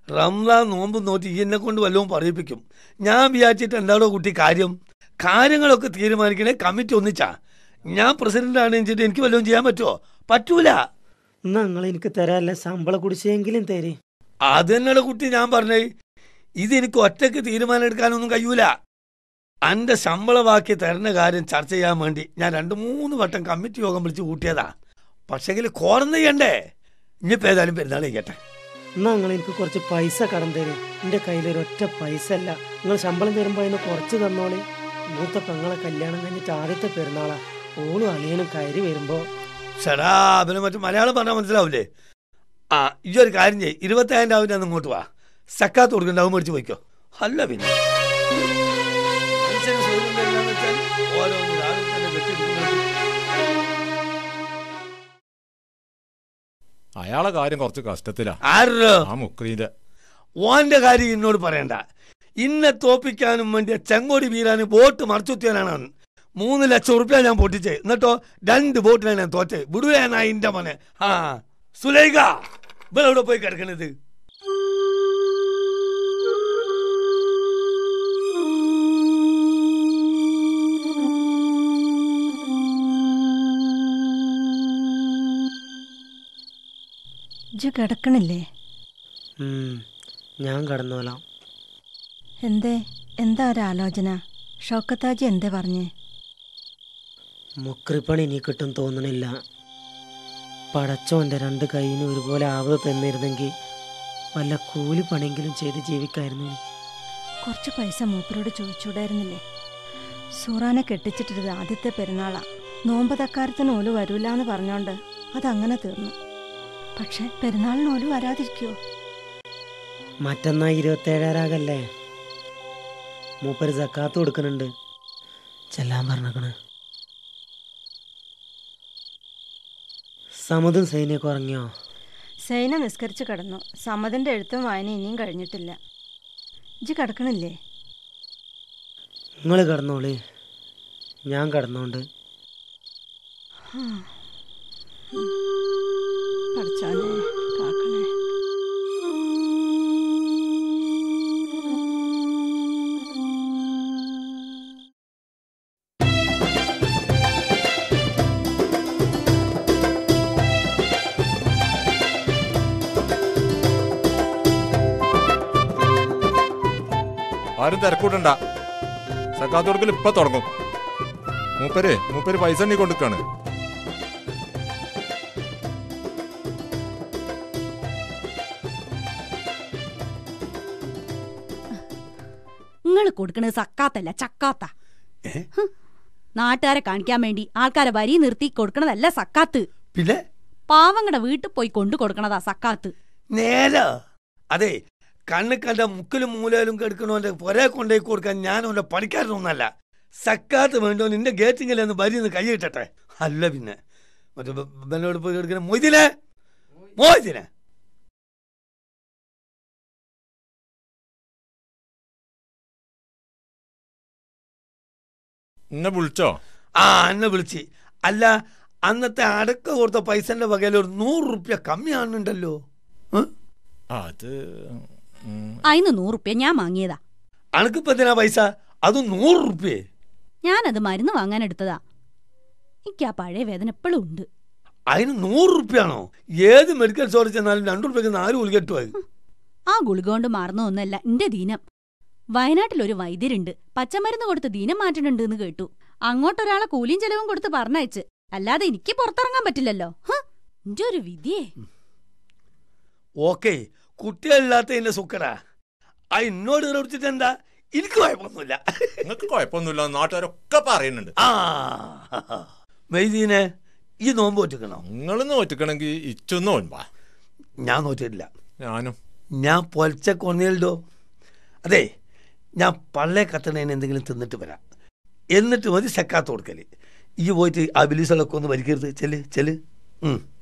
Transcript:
റംസാൻ നോമ്പ് നോറ്റി ഈ എന്നെ കൊണ്ട് വല്ലതും പറയിപ്പിക്കും ഞാൻ വിചാരിച്ചിട്ട് എന്താണോ കുട്ടി കാര്യം കാര്യങ്ങളൊക്കെ തീരുമാനിക്കണേ കമ്മിറ്റി ഒന്നിച്ചാ ഞാൻ പ്രസിഡന്റ് ആണ് വെച്ചിട്ട് എനിക്ക് വല്ലതും ചെയ്യാൻ പറ്റുമോ പറ്റൂല എന്നാ നിങ്ങൾ എനിക്ക് തരാല്ല ശമ്പള കുടിശ്ശെങ്കിലും തരേ അത് തന്നെയാണ് കുട്ടി ഞാൻ പറഞ്ഞേ ഇത് എനിക്ക് ഒറ്റയ്ക്ക് തീരുമാനം എടുക്കാനൊന്നും കഴിയൂല അന്റെ ശമ്പളമാക്കി തരുന്ന കാര്യം ചർച്ച ചെയ്യാൻ വേണ്ടി ഞാൻ രണ്ട് മൂന്ന് വട്ടം കമ്മിറ്റി യോഗം വിളിച്ച് കൂട്ടിയതാ പക്ഷെങ്കിൽ കോറന്ന് ചെയ്യണ്ടേ ഇനിയിപ്പോൾ ഏതായാലും പെരുന്നാൾ ചെയ്യട്ടെ എന്നാ നിങ്ങൾ എനിക്ക് കുറച്ച് പൈസ കടം തരേ എൻ്റെ കയ്യിൽ ഒരൊറ്റ പൈസ അല്ല നിങ്ങൾ ശമ്പളം തരുമ്പോൾ അതിന് കുറച്ച് തന്നോളി മൂത്ത പെങ്ങളെ കല്യാണം കഴിഞ്ഞിട്ട് ആദ്യത്തെ പെരുന്നാളാ ഓളും അളിയനും കയറി വരുമ്പോൾ ചേടാ പിന്നെ മറ്റു മലയാളം പറഞ്ഞാൽ മനസ്സിലാവില്ലേ ആ ഈ ഒരു കാര്യം ചെയ്യ് ഇരുപത്തയ്യായിരം രാവിലെ അന്ന് ഇങ്ങോട്ട് വാ സക്കാത്ത് കൊടുക്കണ്ട അത് മേടിച്ച് പോയിക്കോ അല്ല പിന്നെ മനുഷ്യന് സ്വൈര്യം തരില്ലാന്ന് വെച്ചാൽ ഓരോന്ന് രാവിലെ തന്നെ വെട്ടിയെടുക്കുന്നത് അയാളെ കാര്യം കുറച്ച് കഷ്ടത്തിലാ ആരോ ആ മുക്രീന്റെ ഓന്റെ കാര്യം എന്നോട് പറയണ്ട ഇന്നെ തോപ്പിക്കാനും വേണ്ടി ചെങ്കോടി വീരാന് ബോട്ട് മറച്ചുത്തിയാനാണ് അവൻ മൂന്ന് ലക്ഷം ഉറുപ്പ്യ ഞാൻ പൊട്ടിച്ചേ എന്നിട്ടോ രണ്ട് ബോട്ടിലാണ് ഞാൻ തോറ്റേ വിടുവേനാ ഇന്റെ മോനെ ആ സുലൈഖ ഇവളെവിടെ പോയി കിടക്കണത് ഇജ്ജ് കിടക്കണില്ലേ ഞാൻ കടന്നോലാം എന്തേ എന്താ ഒരാലോചന ഷൗക്കത്താജി എന്തേ പറഞ്ഞേ മുക്രിപ്പണി ഇനി കിട്ടും തോന്നണില്ല പടച്ചോൻ്റെ രണ്ട് കൈയിനും ഒരുപോലെ ആവത് തന്നിരുന്നെങ്കിൽ വല്ല കൂലിപ്പണിയെങ്കിലും ചെയ്ത് ജീവിക്കായിരുന്നു കുറച്ച് പൈസ മൂപ്പരോട് ചോദിച്ചൂടായിരുന്നില്ലേ സൂറാനെ കെട്ടിച്ചിട്ടിരുത് ആദ്യത്തെ പെരുന്നാളാ നോമ്പതക്കാരത്തിന് ഓല് വരൂലെന്ന് പറഞ്ഞോണ്ട് അതങ്ങനെ തീർന്നു പക്ഷെ പെരുന്നാളിന് ഓല് വരാതിരിക്കുവോ മറ്റന്നാ ഇരുപത്തേഴാരാകല്ലേ മൂപ്പര് സക്കാത്ത് കൊടുക്കുന്നുണ്ട് ചെല്ലാൻ പറഞ്ഞേക്കണ് സമുദും സൈന്യൊക്കെ ഉറങ്ങിയോ സൈന നിസ്കരിച്ച് കിടന്നു സമ്മതിന്റെ എഴുത്തും വായന ഇനിയും കഴിഞ്ഞിട്ടില്ല ഇജ്ജ് കിടക്കണില്ലേ നിങ്ങൾ കിടന്നോളി ഞാൻ കിടന്നോണ്ട് പഠിച്ചാനെ കാക്കണേ ആരും തിരക്കൂട്ടണ്ട സക്കാത്ത് കൊടുക്കൽ ഇപ്പൊ തുടങ്ങും മൂപ്പര് മൂപ്പര് പൈസ എണ്ണി കൊടുക്കാണ് നിങ്ങൾ കൊടുക്കണത് സക്കാത്തല്ല ചക്കാത്ത ഏ? ഹ്. നാട്ടുകാരെ കാണിക്കാൻ വേണ്ടി ആൾക്കാരെ വരി നിർത്തി കൊടുക്കണതല്ല സക്കാത്ത് പിന്നെ പാവങ്ങളുടെ വീട്ടിൽ പോയി കൊണ്ടു കൊടുക്കണതാ സക്കാത്ത് നേരെ അതെ കണ്ണ് കണ്ട മുക്കിലും മൂലയിലും കെടുക്കണോന്റെ പുരേ കൊണ്ടുപോയി കൊടുക്കാൻ ഞാൻ അവന്റെ പണിക്കാരനൊന്നല്ല സക്കാത്ത് വേണ്ടോ നിന്റെ ഗേറ്റിങ്ങിൽ ഒന്ന് വരി ഒന്ന് കൈ ഇട്ടട്ടെ അല്ല പിന്നെ മറ്റേ ബ- ബെന്നോട് പോയി എടുക്കണ മൊയ്തിനെ മൊയ്തിനെ എന്നെ വിളിച്ചോ ആ എന്നെ വിളിച്ച് അല്ല അന്നത്തെ അടക്ക കൊടുത്ത പൈസന്റെ വകയിൽ ഒരു നൂറ് റുപ്യ കമ്മിയാണുണ്ടല്ലോ ഏ? അത് ഉം, അതിന് നൂറുപ്യ ഞാൻ വാങ്ങിയതാ അനക്കിപ്പോ എന്തിനാ പൈസ അതും നൂറ് റുപ്യേ ഞാനത് മരുന്ന് വാങ്ങാൻ എടുത്തതാ എനിക്ക് ആ പഴയ വേദന എപ്പോഴും ഉണ്ട് അതിന് നൂറ് റുപ്യാണോ ഏത് മെഡിക്കൽ സ്റ്റോറിൽ ചെന്നാലും രണ്ടു റുപ്യക്ക് നാല് ഉൾക്കെട്ടു അത് ആ ഗുളിക കൊണ്ട് മാറുന്ന ഒന്നല്ല എന്റെ ദീനം വയനാട്ടിൽ ഒരു വൈദ്യരുണ്ട് പച്ചമരുന്ന് കൊടുത്ത് ദീനം മാറ്റുന്നുണ്ട് എന്ന് കേട്ടു അങ്ങോട്ടൊരാളെ കൂലിയും ചെലവും കൊടുത്ത് പറഞ്ഞയച്ച് അല്ലാതെ എനിക്ക് പുറത്തിറങ്ങാൻ പറ്റില്ലല്ലോ ഹ്, എന്റെ ഒരു വിധിയേ ഓക്കെ കുട്ടികളില്ലാത്തതിന്റെ സുക്കടാ ആ എന്നോട് വിളിച്ചിട്ട് എന്താ എനിക്ക് കുഴപ്പമൊന്നുമില്ല നിങ്ങക്ക് കുഴപ്പമൊന്നുമില്ല നാട്ടുകാരൊക്കെ പറയുന്നുണ്ട് ആ വൈദ്യനെ ഈ നോമ്പ് വെച്ചിക്കണോ നിങ്ങൾ നോറ്റിക്കണമെങ്കിൽ ഇച്ചൊന്നും ഒൻപാ ഞാൻ നോറ്റിട്ടില്ല ഞാനും ഞാൻ പൊലച്ച കൊന്നിയല്ലോ അതെ ഞാൻ പള്ളേ കത്തണേന് എന്തെങ്കിലും തിന്നിട്ട് വരാം എന്നിട്ട് മതി സെക്കാത്ത് കൊടുക്കല് ഈ പോയിട്ട് ആ ബിലീസുകളൊക്കെ ഒന്ന് വലിക്കരുത് ചെല്ല് ചെല്ല് ഉം